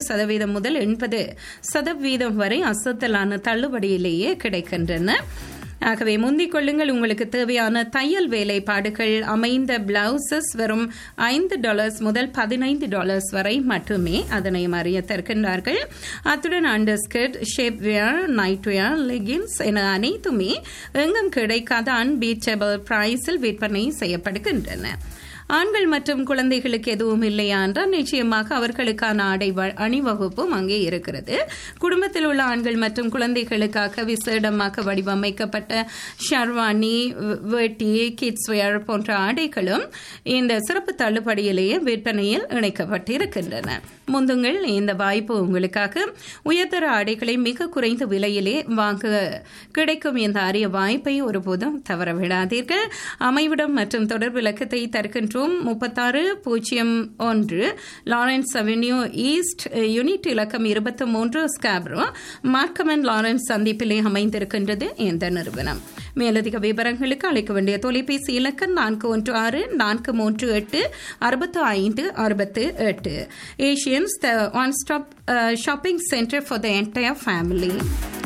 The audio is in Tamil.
சதவீதம் முதல் எண்பது சதவீதம் வரை அசத்தலான தள்ளுபடியிலேயே கிடைக்கின்றன ஆகவே முந்திக் கொள்ளுங்கள் உங்களுக்கு தேவையான தையல் வேலைப்பாடுகள் அமைந்த பிளவுசஸ் வெறும் ஐந்து டாலர்ஸ் முதல் பதினைந்து டாலர்ஸ் வரை மட்டுமே அதனை அறிய தருகின்றார்கள் அத்துடன் under skirt shape wear night wear leggings என அனைத்துமே எங்கும் கிடைக்காத அன்பீச்சபிள் பிரைஸில் விற்பனை செய்யப்படுகின்றன ஆண்கள் மற்றும் குழந்தைகளுக்கு எதுவும் இல்லையா என்றால் நிச்சயமாக அவர்களுக்கான ஆடை வ- அணிவகுப்பும் அங்கே இருக்கிறது குடும்பத்தில் உள்ள ஆண்கள் மற்றும் குழந்தைகளுக்காக விசேடமாக வடிவமைக்கப்பட்ட ஷர்வானி வே- வேட்டி கிட்ஸ் வேர் போன்ற ஆடைகளும் இந்த சிறப்பு தள்ளுபடியிலேயே விற்பனையில் இணைக்கப்பட்டிருக்கின்றன முந்துங்கள் இந்த வாய்ப்பு உங்களுக்காக உயர்தர ஆடைகளை மிக குறைந்த விலையிலே வாங்க கிடைக்கும் இந்த அரிய வாய்ப்பை ஒருபோதும் தவற விடாதீர்கள் அமைவிடம் மற்றும் தொடர்பு இலக்கத்தை தருகின்றோம் முப்பத்தாறு பூஜ்ஜியம் ஒன்று லாரன்ஸ் அவென்யூ ஈஸ்ட் யூனிட் இலக்கம் இருபத்தி மூன்று ஸ்காப்ரோ மார்க்கம் அண்ட் லாரன்ஸ் சந்திப்பிலே அமைந்திருக்கின்றது இந்த நிறுவனம் மேலதிக விவரங்களுக்கு அழைக்க வேண்டிய தொலைபேசி இலக்கம் நான்கு ஒன்று ஆறு நான்கு மூன்று எட்டு அறுபத்து ஐந்து அறுபத்து எட்டு Asians the one stop shopping centre for the entire family